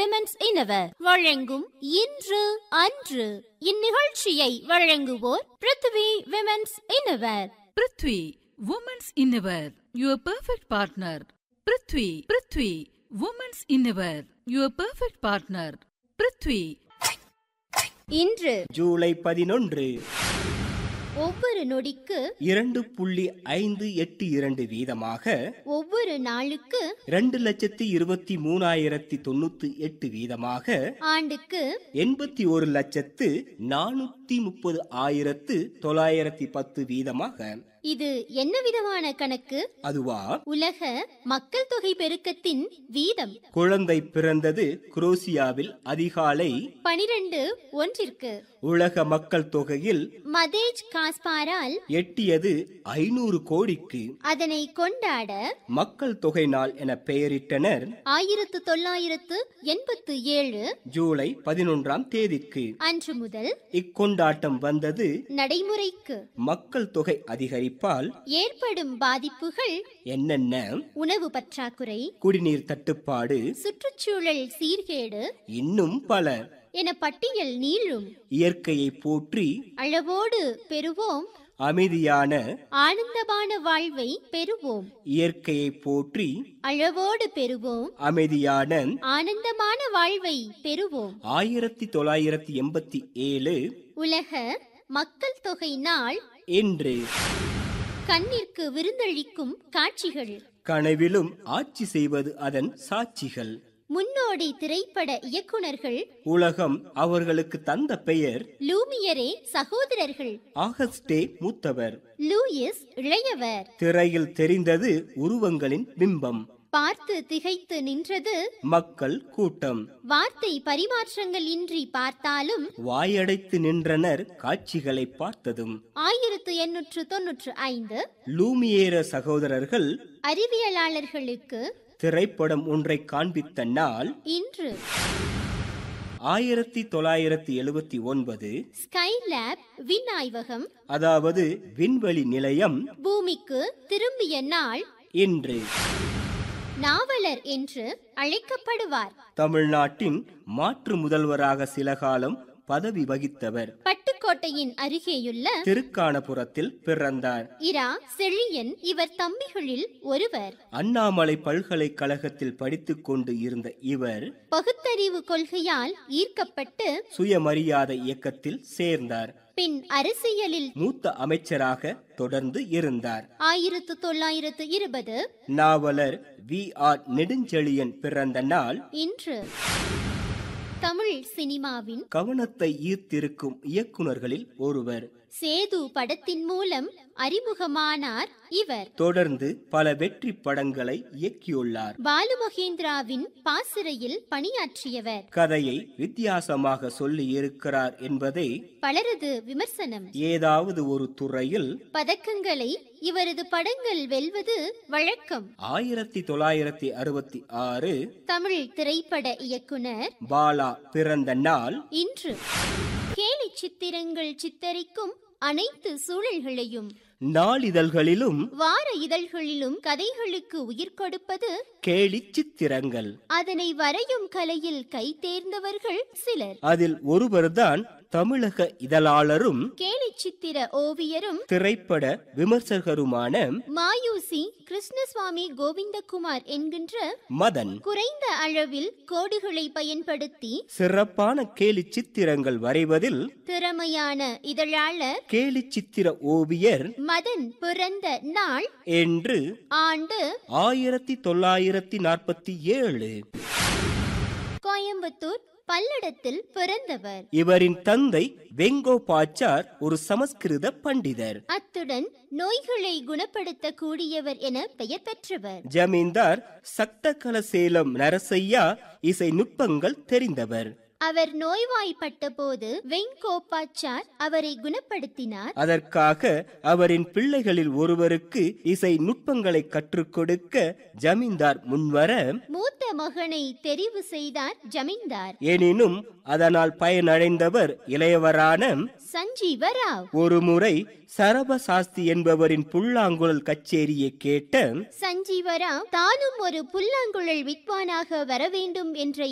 women's இன்னவர் வழங்கும் இன்று அன்று இந்நிகழ்ச்சியை வழங்குவோர் Prithvi women's innerwear Prithvi women's innerwear your perfect partner Prithvi Prithvi women's innerwear your perfect partner Prithvi இன்று ஜூலை பதினொன்று ஒவ்வொரு நொடிக்கு இரண்டு புள்ளி ஐந்து எட்டு இரண்டு வீதமாக ஒவ்வொரு நாளுக்கு இரண்டு லட்சத்தி இருபத்தி மூணாயிரத்தி தொண்ணூத்தி எட்டு வீதமாக ஆண்டுக்கு எண்பத்தி ஒரு லட்சத்து நானூத்தி முப்பது ஆயிரத்து தொள்ளாயிரத்தி பத்து வீதமாக இது என்ன விதமான கணக்கு அதுவா உலக மக்கள் தொகை பெருக்கத்தின் வீதம் குழந்தை பிறந்தது குரோசியாவில் அதிகாலை பனிரெண்டு ஒன்றிற்கு உலக மக்கள் தொகையில் மதேஜ் காஸ்பாரால் எட்டியது ஐநூறு கோடிக்கு அதனை கொண்டாட மக்கள் தொகை நாள் என பெயரிட்டனர் ஆயிரத்து தொள்ளாயிரத்து எண்பத்து ஏழு ஜூலை பதினொன்றாம் தேதிக்கு அன்று முதல் இக்கொண்டாட்டம் வந்தது நடைமுறைக்கு மக்கள் தொகை அதிகரிப்பால் ஏற்படும் பாதிப்புகள் என்னென்ன உணவு பற்றாக்குறை குடிநீர் தட்டுப்பாடு சுற்றுச்சூழல் சீர்கேடு இன்னும் பல என பட்டியல் நீளும் இயற்கையை போற்றி அளவோடு பெறுவோம் அமைதியான ஆனந்தமான வாழ்வை பெறுவோம் இயற்கையை போற்றி அளவோடு பெறுவோம் அமைதியான ஆனந்தமான வாழ்வை பெறுவோம் ஆயிரத்தி தொள்ளாயிரத்தி எண்பத்தி ஏழு உலக மக்கள் தொகை நாள் என்று கண்ணிற்கு விருந்தளிக்கும் காட்சிகள் கனவிலும் ஆட்சி செய்வது அதன் சாட்சிகள் முன்னோடி திரைப்பட இயக்குனர்கள் உலகம் அவர்களுக்கு தந்த பெயர் லூமியரே சகோதரர்கள் ஆகஸ்டே மூத்தவர் லூயிஸ் இளையவர் திரையில் தெரிந்தது உருவங்களின் பிம்பம் பார்த்து திகைத்து நின்றது மக்கள் கூட்டம் வார்த்தை பரிமாற்றங்கள் இன்றி பார்த்தாலும் வாயடைத்து நின்றனர் காட்சிகளை பார்த்ததும் ஆயிரத்து எண்ணூற்று தொன்னூற்று ஐந்து லூமியேர சகோதரர்கள் அறிவியலாளர்களுக்கு திரைப்படம் ஒன்றை காண்பித்த நாள் இன்று ஆயிரத்தி தொள்ளாயிரத்தி எழுபத்தி ஒன்பது ஸ்கைலேப் விண் ஆய்வகம் அதாவது விண்வெளி நிலையம் பூமிக்கு திரும்பிய நாள் இன்று நாவலர் என்று அழைக்கப்படுவார் தமிழ்நாட்டின் மாற்று முதல்வராக சில காலம் பதவி வகித்தவர் பட்டுக்கோட்டையின் அருகேயுள்ள திருக்கானபுரத்தில் பிறந்தார் இரா செழியன் இவர் தம்பிகளில் ஒருவர் அண்ணாமலை பல்கலைக்கழகத்தில் படித்துக் கொண்டு இருந்த இவர் பகுத்தறிவு கொள்கையால் ஈர்க்கப்பட்டு சுயமரியாதை இயக்கத்தில் சேர்ந்தார் பின் அரசியலில் மூத்த அமைச்சராக தொடர்ந்து இருந்தார் ஆயிரத்து தொள்ளாயிரத்து இருபது நாவலர் வி ஆர் நெடுஞ்செழியன் பிறந்த நாள் இன்று தமிழ் சினிமாவின் கவனத்தை ஈர்த்திருக்கும் இயக்குனர்களில் ஒருவர் சேது படத்தின் மூலம் அறிமுகமானார் இவர் தொடர்ந்து பல வெற்றி படங்களை இயக்கியுள்ளார் பாலு மகேந்திராவின் பாசிறையில் பணியாற்றியவர் கதையை வித்தியாசமாக சொல்லி இருக்கிறார் என்பதே பலரது விமர்சனம் ஏதாவது ஒரு துறையில் பதக்கங்களை இவரது படங்கள் வெல்வது வழக்கம் ஆயிரத்தி தொள்ளாயிரத்தி அறுபத்தி ஆறு தமிழ் திரைப்பட இயக்குனர் பாலா பிறந்த நாள் இன்று கேலி சித்திரங்கள் சித்தரிக்கும் அனைத்து சூழல்களையும் நாளிதழ்களிலும் வார இதழ்களிலும் கதைகளுக்கு உயிர் கொடுப்பது கேலி சித்திரங்கள் அதனை வரையும் கலையில் கை தேர்ந்தவர்கள் சிலர் அதில் ஒருவர்தான் தமிழக இதழாளரும் கேலி சித்திர ஓவியரும் திரைப்பட விமர்சகருமான மாயூசி கிருஷ்ணசுவாமி கோவிந்தகுமார் என்கின்ற மதன் குறைந்த அளவில் கோடுகளை பயன்படுத்தி சிறப்பான கேலி சித்திரங்கள் வரைவதில் திறமையான இதழாளர் கேலி சித்திர ஓவியர் மதன் பிறந்த நாள் என்று ஆண்டு ஆயிரத்தி தொள்ளாயிரத்தி நாற்பத்தி ஏழு கோயம்புத்தூர் பல்லடத்தில் பிறந்தவர் இவரின் தந்தை வெங்கோபாச்சார் ஒரு சமஸ்கிருத பண்டிதர் அத்துடன் நோய்களை குணப்படுத்த கூடியவர் என பெயர் பெற்றவர் ஜமீன்தார் சக்தகல சேலம் நரசையா இசை நுட்பங்கள் தெரிந்தவர் அவர் நோய்வாய்ப்பட்ட போது வெங்கோபாச்சார் அவரை குணப்படுத்தினார் அதற்காக அவரின் பிள்ளைகளில் ஒருவருக்கு இசை நுட்பங்களை கற்றுக் கொடுக்க ஜமீன்தார் முன்வர மூத்த மகனை தெரிவு செய்தார் ஜமீன்தார் எனினும் அதனால் பயனடைந்தவர் இளையவரான சஞ்சீவராவ் ஒருமுறை சரபசாஸ்தி என்பவரின் புல்லாங்குழல் கச்சேரியை கேட்ட சஞ்சீவராவ் தானும் ஒரு புல்லாங்குழல் வித்வானாக வர வேண்டும் என்ற